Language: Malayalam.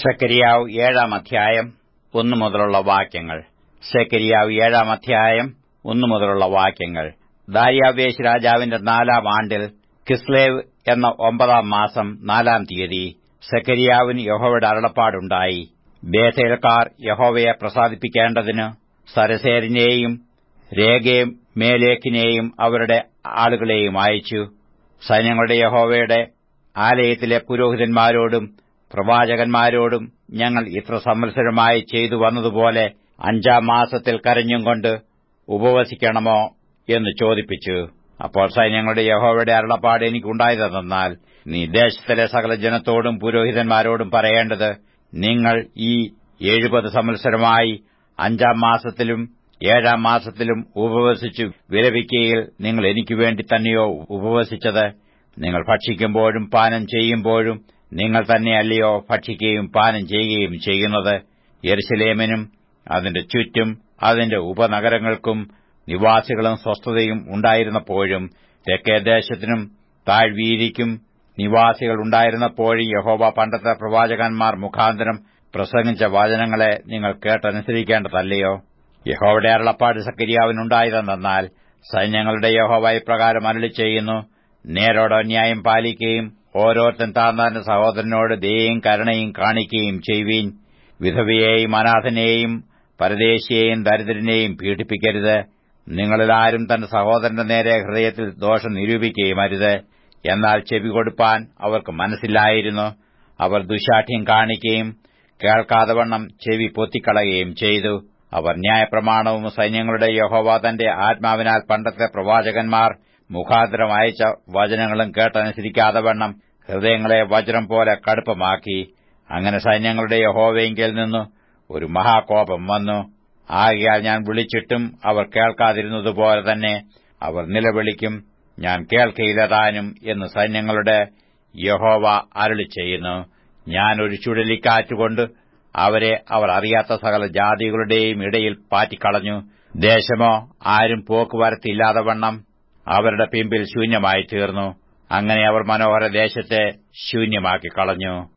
സെക്കരിയാവ് ഏഴാം അധ്യായം ഒന്നു മുതലുള്ള വാക്യങ്ങൾ സെക്കരിയാവ് ഏഴാം അധ്യായം ഒന്നു മുതലുള്ള വാക്യങ്ങൾ ദാര്യാവേശ് രാജാവിന്റെ നാലാം ആണ്ടിൽ കിസ്ലേവ് എന്ന ഒമ്പതാം മാസം നാലാം തീയതി സെക്കരിയാവിന് യഹോവയുടെ അരുളപ്പാടുണ്ടായി ബേഥേൽക്കാർ യഹോവയെ പ്രസാദിപ്പിക്കേണ്ടതിന് സരസേരിനെയും രേഗയും മേലേക്കിനെയും അവരുടെ ആളുകളെയും അയച്ചു സൈന്യങ്ങളുടെ യഹോവയുടെ ആലയത്തിലെ പുരോഹിതന്മാരോടും പ്രവാചകന്മാരോടും ഞങ്ങൾ ഇത്ര സംവത്സരമായി ചെയ്തു വന്നതുപോലെ അഞ്ചാം മാസത്തിൽ കരഞ്ഞും കൊണ്ട് ഉപവസിക്കണമോ എന്ന് ചോദിപ്പിച്ചു അപ്പോൾ സൈന്യങ്ങളുടെ യഹോവയുടെ അരുളപ്പാട് എനിക്കുണ്ടായതെന്നാൽ നീ ദേശത്തിലെ സകല ജനത്തോടും പുരോഹിതന്മാരോടും പറയേണ്ടത് നിങ്ങൾ ഈ എഴുപത് സംവത്സരമായി അഞ്ചാം മാസത്തിലും ഏഴാം മാസത്തിലും ഉപവസിച്ചു വിലപിക്കയിൽ നിങ്ങൾ എനിക്കു വേണ്ടി തന്നെയോ ഉപവസിച്ചത് നിങ്ങൾ ഭക്ഷിക്കുമ്പോഴും പാനം ചെയ്യുമ്പോഴും നിങ്ങൾ തന്നെയല്ലയോ ഭക്ഷിക്കുകയും പാനം ചെയ്യുകയും ചെയ്യുന്നത് യെരുസലേമിനും അതിന്റെ ചുറ്റും അതിന്റെ ഉപനഗരങ്ങൾക്കും നിവാസികളും സ്വസ്ഥതയും ഉണ്ടായിരുന്നപ്പോഴും തെക്കേ ദേശത്തിനും താഴ്വീതിക്കും നിവാസികൾ ഉണ്ടായിരുന്നപ്പോഴും യഹോവ പണ്ടത്തെ പ്രവാചകന്മാർ മുഖാന്തരം പ്രസംഗിച്ച വചനങ്ങളെ നിങ്ങൾ കേട്ടനുസരിക്കേണ്ടതല്ലയോ യഹോവയുടെ അരുളപ്പാട് സക്കരിയാവിനുണ്ടായതെന്നാൽ സൈന്യങ്ങളുടെ യഹോവ ഇപ്രകാരം അരളി ചെയ്യുന്നു നേരോട് ന്യായം പാലിക്കുകയും ഓരോരുത്തൻ താന്താന്റെ സഹോദരനോട് ദയയും കരുണയും കാണിക്കുകയും ചെയ്യുവീൻ വിധവയെയും അനാഥനെയും പരദേശിയെയും ദരിദ്രനെയും പീഡിപ്പിക്കരുത് നിങ്ങളിലാരും തന്റെ സഹോദരന്റെ നേരെ ഹൃദയത്തിൽ ദോഷം നിരൂപിക്കുകയും അരുത് എന്നാൽ ചെവി കൊടുപ്പാൻ അവർക്ക് മനസ്സില്ലായിരുന്നു അവർ ദുശാഠ്യം കാണിക്കുകയും കേൾക്കാതെ വണ്ണം ചെവി പൊത്തിക്കളയുകയും ചെയ്തു അവർ ന്യായപ്രമാണവും സൈന്യങ്ങളുടെ യഹോവ തന്റെ ആത്മാവിനാൽ പണ്ടത്തെ പ്രവാചകന്മാർ മുഖാന്തരം അയച്ച വചനങ്ങളും കേട്ടനുസരിക്കാതെ വണ്ണം ഹൃദയങ്ങളെ വജ്രം പോലെ കടുപ്പമാക്കി അങ്ങനെ സൈന്യങ്ങളുടെ യഹോവയെങ്കിൽ നിന്നു ഒരു മഹാകോപം വന്നു ആകയാൽ ഞാൻ വിളിച്ചിട്ടും അവർ കേൾക്കാതിരുന്നതുപോലെ തന്നെ അവർ നിലവിളിക്കും ഞാൻ കേൾക്കയില്ലതാനും എന്ന് സൈന്യങ്ങളുടെ യഹോവ അരളി ചെയ്യുന്നു ഞാൻ ഒരു ചുഴലിക്കാറ്റുകൊണ്ട് അവരെ അവർ അറിയാത്ത സകല ജാതികളുടെയും ഇടയിൽ പാറ്റിക്കളഞ്ഞു ദേശമോ ആരും പോക്കുവരത്തില്ലാതെ വണ്ണം അവരുടെ പിമ്പിൽ ശൂന്യമായി തീർന്നു അങ്ങനെ അവർ മനോഹര ദേശത്തെ ശൂന്യമാക്കി കളഞ്ഞു